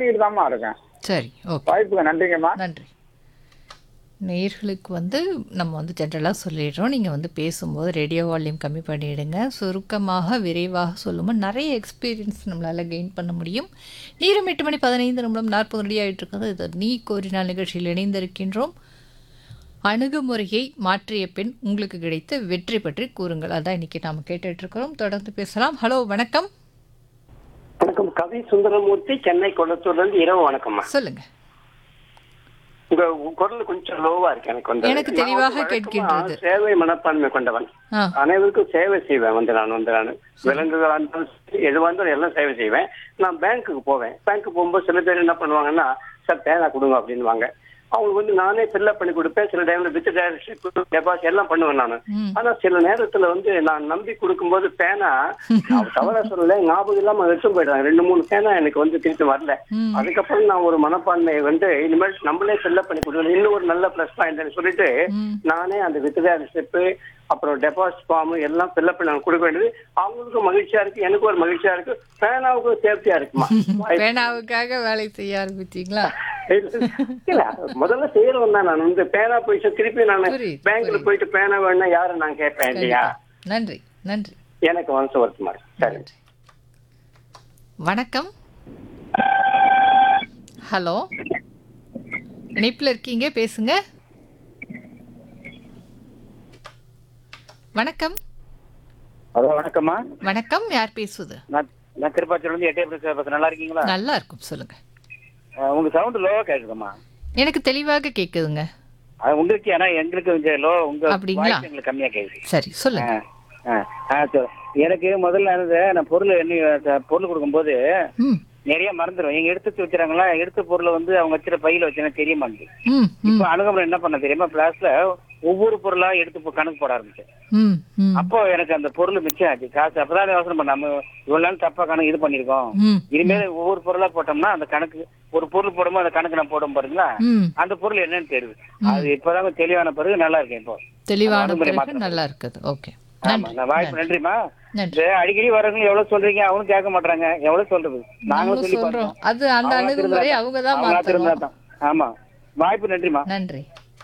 மாத்திக்கிட்டு தாம்மா இருக்கேன் சரி ஓகே வாய்ப்புக்கு நன்றிங்கம்மா நன்றி நேயர்களுக்கு வந்து நம்ம வந்து ஜென்ரலாக சொல்லிடுறோம் நீங்கள் வந்து பேசும்போது ரேடியோ வால்யூம் கம்மி பண்ணிவிடுங்க சுருக்கமாக விரைவாக சொல்லும்போது நிறைய எக்ஸ்பீரியன்ஸ் நம்மளால் கெயின் பண்ண முடியும் நேரம் எட்டு மணி பதினைந்து நிமிடம் நாற்பது நொடி ஆகிட்டு இருக்கிறது இது நீ கோரினால் நிகழ்ச்சியில் இணைந்திருக்கின்றோம் அணுகுமுறையை மாற்றிய பின் உங்களுக்கு கிடைத்த வெற்றி பற்றி கூறுங்கள் அதான் இன்னைக்கு நாம் கேட்டுட்ருக்கிறோம் தொடர்ந்து பேசலாம் ஹலோ வணக்கம் வணக்கம் கவி சுந்தரமூர்த்தி சென்னை கொளத்தூர்ல இருந்து இரவு வணக்கம்மா சொல்லுங்கள் உங்க குரல் கொஞ்சம் லோவா இருக்கு எனக்கு வந்து எனக்கு நான் தெளிவாக வந்து வழக்கமா கேட்கின்றது. சேவை மனப்பான்மை கொண்டவன் ஆ அனைவருக்கும் சேவை செய்வேன் வந்து நான் வந்து நான் விலங்குகளா இருந்தாலும் சரி, எதுவா இருந்தாலும் எல்லாம் சேவை செய்வேன் நான் பேங்க்குக்கு போவேன் பேங்க்கு போகும்போது சில பேர் என்ன பண்ணுவாங்கன்னா சார் பேனா கொடுங்க அப்படின்னுவாங்க அவங்களுக்கு வந்து நானே ஃபில்அப் பண்ணி கொடுப்பேன் சில டைம்ல வித் டெபாசிட் எல்லாம் பண்ணுவேன் நான் ம். ஆனா சில நேரத்துல வந்து நான் நம்பி கொடுக்கும்போது பேனா அவ தவறா சொல்லல ஞாபகம் இல்லாம எடுத்து போயிடுறாங்க ரெண்டு மூணு பேனா எனக்கு வந்து திருப்பி வரல ம். அதுக்கப்புறம் நான் ஒரு மனப்பான்மையை வந்து இனிமேல் நம்மளே ஃபில்அப் பண்ணி கொடுக்கணும் இன்னும் ஒரு நல்ல ப்ளஸ் பாயிண்ட் சொல்லிட்டு ம். நானே அந்த வித்ட்ரா ஸ்லிப்பு அப்புறம் டெபாசிட் ஃபார்ம் எல்லாம் ஃபில்அப் பண்ணி நான் கொடுக்க வேண்டியது அவங்களுக்கும் மகிழ்ச்சியா இருக்கு எனக்கும் ஒரு மகிழ்ச்சியா இருக்கு பேனாவுக்கும் சேஃப்டியா இருக்குமா பேனாவுக்காக வேலை செய்ய ஆரம்பிச்சிங்களா இல்ல முதல்ல செய்யறவன் தான் நான் வந்து பேனா போயிட்டு திருப்பி நான் புரியுது, பேங்க்ல புரியுது. போயிட்டு பேனா வேணும்னா யாரு நான் கேட்பேன் இல்லையா நன்றி நன்றி எனக்கு மனசு வருத்தமா இருக்கு சரி நன்றி வணக்கம் ஹலோ இணைப்பில் இருக்கீங்க பேசுங்க வணக்கம் ஹலோ வணக்கம்மா வணக்கம் யார் பேசுவது நான் நான் திருப்பாச்சியில இருந்து எட்டே பேசுறேன் நல்லா இருக்கீங்களா நல்லா இருக்கும் சொல்லுங்க அஹ் உங்க சவுண்ட் லோவா கேக்குதும்மா எனக்கு தெளிவாக கேக்குதுங்க அது உங்களுக்கு ஏன்னா எங்களுக்கு கொஞ்சம் லோ உங்க அப்படிங்களா? voice எங்களுக்கு கம்மியா கேக்குது சரி சொல்லுங்க ஆ, ஆ, ஆ, சரி. எனக்கு முதல்ல இருந்தது நான் பொருள் என்ன பொருள் கொடுக்கும்போது ம் நிறைய மறந்துடும் எங்க எடுத்து வச்சுறாங்களா எடுத்த பொருளை வந்து அவங்க வச்சிருக்க பையில வச்சுனா தெரிய மாட்டேங்குது ம் ம் இப்ப அணுகுமுறை என்ன பண்ண தெரியுமா கிளாஸ்ல ஒவ்வொரு பொருளா எடுத்து போ- கணக்கு போட ஆரம்பிச்சேன் ம் ம் அப்போ எனக்கு அந்த பொருள் மிச்சம் ஆச்சு காசு அப்பதான் யோசனை பண்ண நம்ம இவ்வளவு நாள் தப்பா கணக்கு இது பண்ணிருக்கோம் ம் இனிமேல் ஒவ்வொரு பொருளா போட்டோம்னா அந்த கணக்கு ஒரு பொருள் போடும்போது அந்த கணக்கு நான் போடும் பாருங்களா ம் அந்த பொருள் என்னன்னு தெரியுது அது இப்பதான் கொஞ்சம் தெளிவான பிறகு நல்லா இருக்கேன் இப்போ தெளிவான அணுகுமுறை பிறகு மாற்றம். நல்லா இருக்குது ஓகே ஆமா நன்றி நான் வாய்ப்பு நன்றிமா நன்றி இது அடிக்கடி வரவங்க எவ்வளவு சொல்றீங்க அவனும் கேட்க மாட்டாங்க எவ்வளவு சொல்றது நாங்களும் நாங்களும் சொல்லி சொல்றோம் பார்த்தோம். அது அந்த அவங்களா அணுகுமுறை திருந்தா- அவங்க தான் அவங்களா திருந்தா மாத்தணும் தான். ஆமா வாய்ப்பு நன்றிமா நன்றி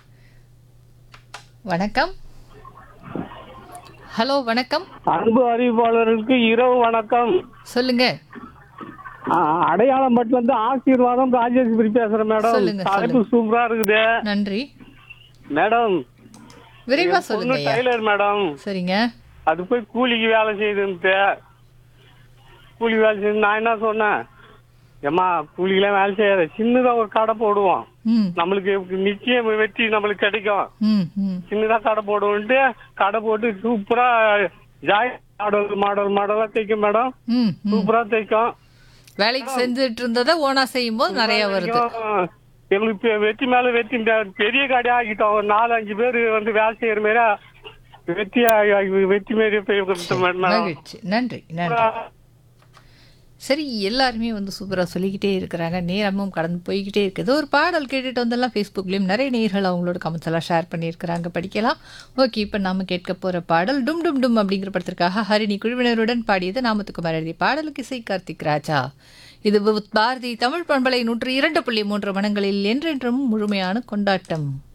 வணக்கம் ஹலோ வணக்கம் அன்பு அறிவிப்பாளர்களுக்கு இரவு வணக்கம் சொல்லுங்க ஆ, அடையாளம்பட்டுல இருந்து ஆசீர்வாதம் ராஜேஸ்வரி பேசுறேன் மேடம் சொல்லுங்க, தலைப்பு சூப்பரா இருக்குது நன்றி மேடம் விரைவா பொண்ணு சொல்லுங்க ஐயா டைலர் மேடம் சரிங்க அது போய் கூலிக்கு வேலை செய்யுதுன்ட்டு கூலி வேலை செய்து நான் என்ன சொன்னேன் ஏம்மா கூலிக்கெல்லாம் வேலை செய்யாத சின்னதா ஒரு கடை போடுவோம் ம் நம்மளுக்கு நிச்சயம் வெற்றி நம்மளுக்கு கிடைக்கும் ம் ம் சின்னதா கடை போடுவோன்ட்டு கடை போட்டு சூப்பரா ஜாய் மாடல் மாடல் மாடலா தைக்கும் மேடம் ம் ம் சூப்பரா தைக்கும் வேலைக்கு செஞ்சுட்டு இருந்ததை ஓனா செய்யும் போது நிறைய வருது எங்களுக்கு இப்ப வெற்றி மேல வெற்றி இந்த பெரிய கடை ஆகிட்டோம் ஒரு நாலு அஞ்சு பேர் வந்து வேலை செய்யற மாரி வெற்றி ஆகி- வெற்றி மாரி போய் கொடுத்தோம் மேடம். மகிழ்ச்சி நன்றி நன்றி சரி எல்லாருமே வந்து சூப்பராக சொல்லிக்கிட்டே இருக்கிறாங்க நேரமும் கடந்து போய்கிட்டே இருக்குது ஒரு பாடல் கேட்டுட்டு வந்தெல்லாம் ஃபேஸ்புக்லேயும் நிறைய நேர்கள் அவங்களோட கமெண்ட்ஸ் எல்லாம் ஷேர் பண்ணியிருக்கிறாங்க படிக்கலாம் ஓகே இப்போ நாம கேட்க போகிற பாடல் டும் டும் டும் அப்படிங்கிற படத்திற்காக ஹரிணி குழுவினருடன் பாடியது நாமத்துக்குமார் எழுதிய பாடலுக்கு இசை கார்த்திக் ராஜா இது வித் பாரதி தமிழ் பண்பலை நூற்று இரண்டு புள்ளி மூன்று மனங்களில் என்றென்றும் முழுமையான கொண்டாட்டம்